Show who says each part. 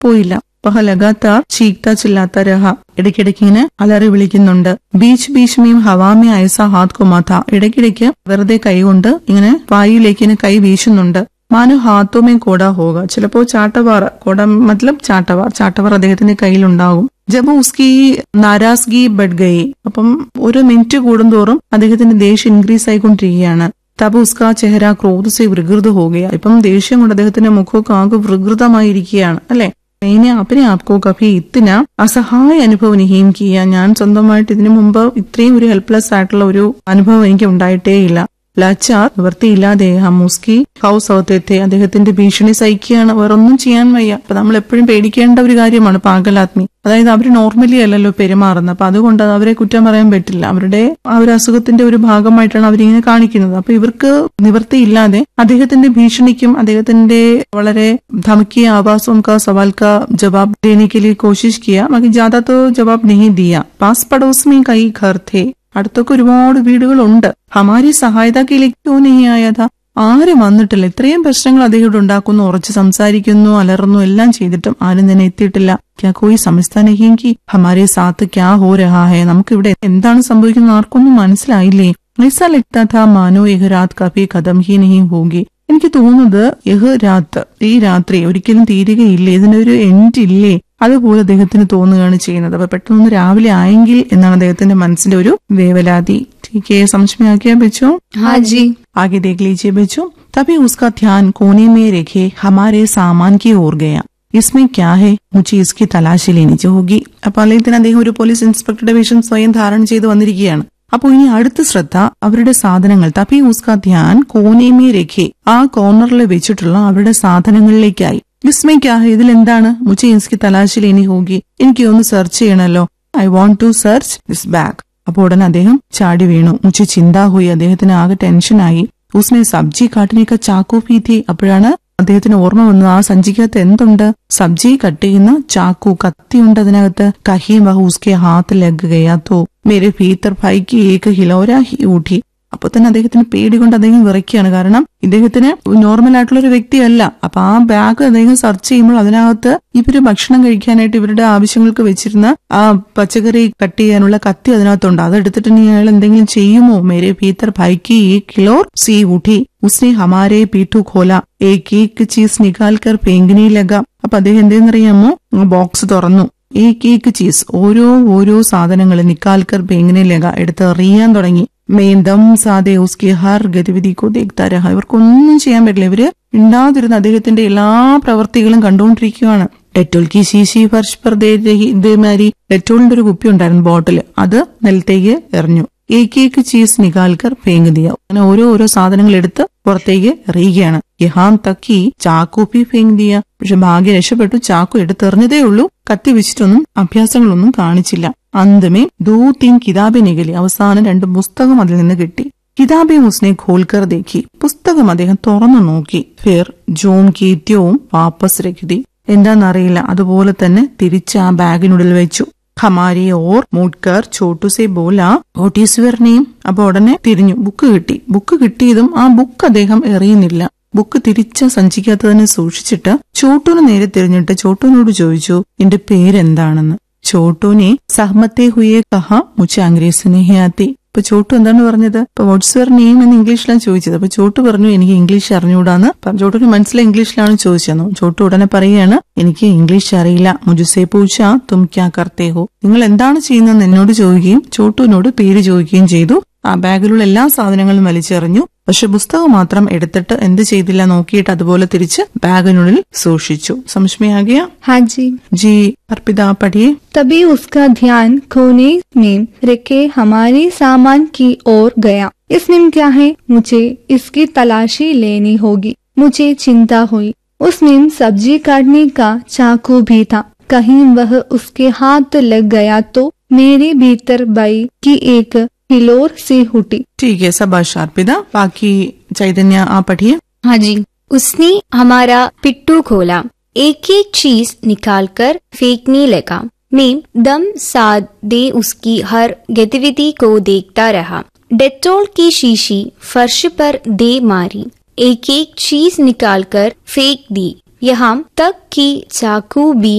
Speaker 1: പോയില്ല വഹ ലഗാത്താർ ചീക്ത ചില്ലാത്ത രഹ ഇടയ്ക്കിടയ്ക്ക് ഇങ്ങനെ അലറി വിളിക്കുന്നുണ്ട് ബീച്ച് ബീച്ച് മീം ഹവാമി അയസ ഹാത് കുമാത്ത ഇടയ്ക്കിടയ്ക്ക് വെറുതെ കൈകൊണ്ട് ഇങ്ങനെ വായുവിലേക്ക് ഇങ്ങനെ കൈ വീശുന്നുണ്ട് മാനു ഹാത്തോമേ കോട ഹോക ചിലപ്പോ ചാട്ടവാർ കോട മത്ലബ് ചാട്ടവാർ ചാട്ടവാർ അദ്ദേഹത്തിന്റെ കയ്യിലുണ്ടാകും ജബ് ഉസ്കി നാരാസ്ഗി ബഡ് ഗയി അപ്പം ഒരു മിനിറ്റ് കൂടുന്തോറും അദ്ദേഹത്തിന്റെ ദേഷ്യം ഇൻക്രീസ് ആയിക്കൊണ്ടിരിക്കുകയാണ് തബ് ഉസ്ക ചെഹര ക്രോധ സെ വികൃത ഹോകയ ഇപ്പം ദേഷ്യം കൊണ്ട് അദ്ദേഹത്തിന്റെ മുഖമൊക്കെ ആകെ വികൃതമായിരിക്കുകയാണ് അല്ലെ मैंने अपने आप को कभी इतना അസഹായ അനുഭവം നിഹീം കിയ ഞാൻ സ്വന്തമായിട്ട് ഇതിനു മുമ്പ് ഇത്രയും ഒരു ഹെൽപ്ലെസ് ആയിട്ടുള്ള ഒരു അനുഭവം എനിക്ക് ഉണ്ടായിട്ടേയില്ല ലച്ചാർ നിവൃത്തിയില്ലാതെ ഹമുസ്കി ഹൗസ് ഔത്തേത്തെ അദ്ദേഹത്തിന്റെ ഭീഷണി സഹിക്കുകയാണ് വേറൊന്നും ചെയ്യാൻ വയ്യ അപ്പൊ നമ്മൾ എപ്പോഴും പേടിക്കേണ്ട ഒരു കാര്യമാണ് പാഗലാത്മി അതായത് അവർ നോർമലി അല്ലല്ലോ പെരുമാറുന്നത് അപ്പൊ അതുകൊണ്ട് അവരെ കുറ്റം പറയാൻ പറ്റില്ല അവരുടെ ആ ഒരു അസുഖത്തിന്റെ ഒരു ഭാഗമായിട്ടാണ് അവരിങ്ങനെ കാണിക്കുന്നത് അപ്പൊ ഇവർക്ക് നിവൃത്തിയില്ലാതെ അദ്ദേഹത്തിന്റെ ഭീഷണിക്കും അദ്ദേഹത്തിന്റെ വളരെ ധമക്കിയ ആവാസവും കാ സവാൽ കാ ജവാബ് देने के लिए कोशिश किया मगर ज्यादा तो जवाब नहीं दिया पास पड़ोस में कई घर थे അടുത്തൊക്കെ ഒരുപാട് വീടുകളുണ്ട് ഹമാരി സഹായതയിലേക്ക് ക്യോ നെഹി ആയതാ ആരും വന്നിട്ടില്ല ഇത്രയും പ്രശ്നങ്ങൾ അദ്ദേഹം ഉണ്ടാക്കുന്നു ഉറച്ച് സംസാരിക്കുന്നു അലറുന്നു എല്ലാം ചെയ്തിട്ടും ആരും തന്നെ എത്തിയിട്ടില്ല ക്യാ കോയി സമസ്ഥാനഹിങ്കി ഹമാരെ സാത്ത് ക്യാ ഹോ രഹാ ഹേ നമുക്ക് ഇവിടെ എന്താണ് സംഭവിക്കുന്നത് ആർക്കൊന്നും മനസ്സിലായില്ലേ ऐसा लगता था मानो यह रात कभी खत्म ही नहीं होगी എനിക്ക് തോന്നുന്നത് യഹ് രാത്ത് ഈ രാത്രി ഒരിക്കലും തീരുകയില്ലേ ഇതിനൊരു എൻഡ് ഇല്ലേ അതുപോലെ അദ്ദേഹത്തിന് തോന്നുകയാണ് ചെയ്യുന്നത് അപ്പൊ പെട്ടെന്ന് രാവിലെ ആയെങ്കിൽ എന്നാണ് അദ്ദേഹത്തിന്റെ മനസ്സിന്റെ ഒരു വേവലാതി ठीक है समझ में आ गया बच्चों
Speaker 2: हाँ जी
Speaker 1: आगे देख लीजिए बच्चों तभी उसका ध्यान कोने में रखे हमारे सामान की ओर गया इसमें क्या है मुझे इसकी തലാശി लेनी होगी അപ്പൊ അല്ലെങ്കിൽ അദ്ദേഹം ഒരു പോലീസ് ഇൻസ്പെക്ടറുടെ വേഷം സ്വയം ധാരണ ചെയ്ത് വന്നിരിക്കുകയാണ് അപ്പൊ ഇനി അടുത്ത ശ്രദ്ധ അവരുടെ സാധനങ്ങൾ തപി ഉസ്ക ധ്യാൻ കോനേമേ രഖെ ആ കോർണറിൽ വെച്ചിട്ടുള്ള അവരുടെ സാധനങ്ങളിലേക്കായി വിസ്മയ്ക്കാഹ ഇതിൽ എന്താണ് മുച്ചെ ഇൻസ്കി തലാശിൽ ഇനി ഹോഗി എനിക്ക് ഒന്ന് സെർച്ച് ചെയ്യണമല്ലോ I want to search this bag അപ്പോൾ ഉടനെ അദ്ദേഹം ചാടി വീണു മുച്ചി ചിന്താ ഹോയി അദ്ദേഹത്തിന് ആകെ ടെൻഷനായി ഉസ്മേ സബ്ജി കാട്ടിനേക്ക ചാക്കോ പീത്തി അപ്പോഴാണ് അദ്ദേഹത്തിന് ഓർമ്മ വന്നു ആ സഞ്ചിക്കകത്ത് എന്തുണ്ട് സബ്ജി കട്ട് ചെയ്യുന്ന ചാക്കു കത്തിയുണ്ട് അതിനകത്ത് കഹീം വഹ ഉസ്കെ ഹാത്ത് ലഗ് ഗയാ തോ മേരെ ഭീത്തർ ഭൈക്ക് ഏക ഹിലോര ഹി ഊട്ടി അപ്പൊ തന്നെ അദ്ദേഹത്തിന് പേടി കൊണ്ട് അദ്ദേഹം വിറയ്ക്കുകയാണ് കാരണം ഇദ്ദേഹത്തിന് നോർമൽ ആയിട്ടുള്ള ഒരു വ്യക്തിയല്ല അപ്പൊ ആ ബാഗ് അദ്ദേഹം സെർച്ച് ചെയ്യുമ്പോൾ അതിനകത്ത് ഇവര് ഭക്ഷണം കഴിക്കാനായിട്ട് ഇവരുടെ ആവശ്യങ്ങൾക്ക് വെച്ചിരുന്ന ആ പച്ചക്കറി കട്ട് ചെയ്യാനുള്ള കത്തി അതിനകത്തുണ്ട് അതെടുത്തിട്ട് ഇനി അയാൾ എന്തെങ്കിലും ചെയ്യുമോ മേരെ ഭീത്തർ ഭൈക്ക് ഈ കിലോർ സി ഊട്ടി ഉസ്നെ ഹമാരെ പീട്ടു ഖോല ഏക് ഏക് ചീസ് നികാൽ കർ പേങ്കിനി ലഗ അപ്പൊ അദ്ദേഹം എന്തെന്നറിയാമോ ബോക്സ് തുറന്നു ഏക് ഏക് ചീസ് ഓരോ ഓരോ സാധനങ്ങൾ നിക്കാൽക്കർ പേങ്കിനി ലഗ എടുത്ത് എറിയാൻ തുടങ്ങി മേന്തം സാദെ ഉസ്കി ഹർ ഗതിവിധി കോ ദേഖ്താ രഹ ഇവർക്കൊന്നും ചെയ്യാൻ പറ്റില്ല ഇവര് ഉണ്ടാതിരുന്ന അദ്ദേഹത്തിന്റെ എല്ലാ പ്രവൃത്തികളും കണ്ടുകൊണ്ടിരിക്കുകയാണ് ഡെറ്റോൾ കി ശീശി ഫർഷ് പർ ദേ രഹി ഇതേമാതിരി ഡെറ്റോളിന്റെ ഒരു കുപ്പി ഉണ്ടായിരുന്നു ബോട്ടില് അത് നിലത്തേക്ക് എറിഞ്ഞു ഏക് ഏക് ചീസ് നികാൽക്കർ ഫേങ് ദിയ അങ്ങനെ ഓരോ ഓരോ സാധനങ്ങൾ എടുത്ത് പുറത്തേക്ക് എറിയുകയാണ് യഹാം തക്കി ചാക്കു പി ഫേങ് ദിയ പക്ഷെ ഭാഗ്യം രക്ഷപ്പെട്ടു ചാക്കു എടുത്തെറിഞ്ഞതേ ഉള്ളൂ കത്തി വെച്ചിട്ടൊന്നും അഭ്യാസങ്ങളൊന്നും കാണിച്ചില്ല അന്തമേ ദൂ തീൻ കിതാബെ നികലി അവസാനം രണ്ട് പുസ്തകം അതിൽ നിന്ന് കിട്ടി കിതാബെ ഉസ്നെ ഖോൽക്കർ ദേഖി പുസ്തകം അദ്ദേഹം തുറന്നു നോക്കി ഫിർ ജോം കീറ്റ്യവും വാപ്പസ് രഖിതി എന്താണെന്നറിയില്ല അതുപോലെ തന്നെ തിരിച്ച് ആ ബാഗിനുള്ളിൽ വെച്ചു ഹമാരി ഓർ മൂട്ട്കർ ചോട്ടു സെ ബോല ഓട്ടീസ് നെയിം അപ്പൊ ഉടനെ തിരിഞ്ഞു ബുക്ക് കിട്ടി ബുക്ക് കിട്ടിയതും ആ ബുക്ക് അദ്ദേഹം എറിയുന്നില്ല ബുക്ക് തിരിച്ച സഞ്ചിക്കകത്ത് തന്നെ സൂക്ഷിച്ചിട്ട് ചോട്ടുവിന് നേരെ തിരിഞ്ഞിട്ട് ചോട്ടുവിനോട് ചോദിച്ചു എന്റെ പേരെന്താണെന്ന് ചോട്ടുവിനെ സഹമത്തെ ഹുയെ കഹ മുച്ച അംഗ്രേസിനെ ആത്തി ഇപ്പൊ ചോട്ടു എന്താണ് പറഞ്ഞത് ഇപ്പൊ വാട്സ് യുവർ നെയിം എന്ന് ഇംഗ്ലീഷിലാണ് ചോദിച്ചത് അപ്പൊ ചോട്ടു പറഞ്ഞു എനിക്ക് ഇംഗ്ലീഷ് അറിഞ്ഞുകൂടാന്ന് അപ്പം ചോട്ടുവിന് മനസ്സിലായി ഇംഗ്ലീഷിലാണ് ചോദിച്ചത് ചോട്ടു ഉടനെ പറയുകയാണ് എനിക്ക് ഇംഗ്ലീഷ് അറിയില്ല മുജുസേ പൂച്ച തും ക്യാ കർത്തേ ഹോ നിങ്ങൾ എന്താണ് ചെയ്യുന്നതെന്ന് എന്നോട് ചോദിക്കുകയും ചോട്ടുവിനോട് പേര് ചോദിക്കുകയും ചെയ്തു ആ ബാഗിലുള്ള എല്ലാ സാധനങ്ങളും വലിച്ചെറിഞ്ഞു പക്ഷെ പുസ്തകം മാത്രം എടുത്തിട്ട് എന്ത് ചെയ്തില്ല നോക്കിയിട്ട് അതുപോലെ തിരിച്ച് ബാഗിനുള്ളിൽ സൂക്ഷിച്ചു സംശയമാകിയ
Speaker 2: हाँ जी
Speaker 1: ജി അർപ്പിത പഠിയെ
Speaker 2: तभी उसका ध्यान कोने में रखे हमारे सामान की ओर गया इसमें क्या है मुझे इसकी तलाशी लेनी होगी मुझे चिंता हुई उसमें सब्जी काटने का चाकू भी था कहीं वह उसके हाथ लग गया तो मेरे भीतर बाई की एक हिलोर सी हुटी
Speaker 1: ठीक है सबाश अर्पिता बाकी चैतन्य आप पढ़िए
Speaker 3: हाँ जी उसने हमारा पिट्टू खोला एक एक चीज निकालकर फेंकने लगा मैं दम साध दे उसकी हर गतिविधि को देखता रहा डेटोल की शीशी फर्श पर दे मारी एक एक चीज निकालकर फेंक दी यहाँ तक कि चाकू भी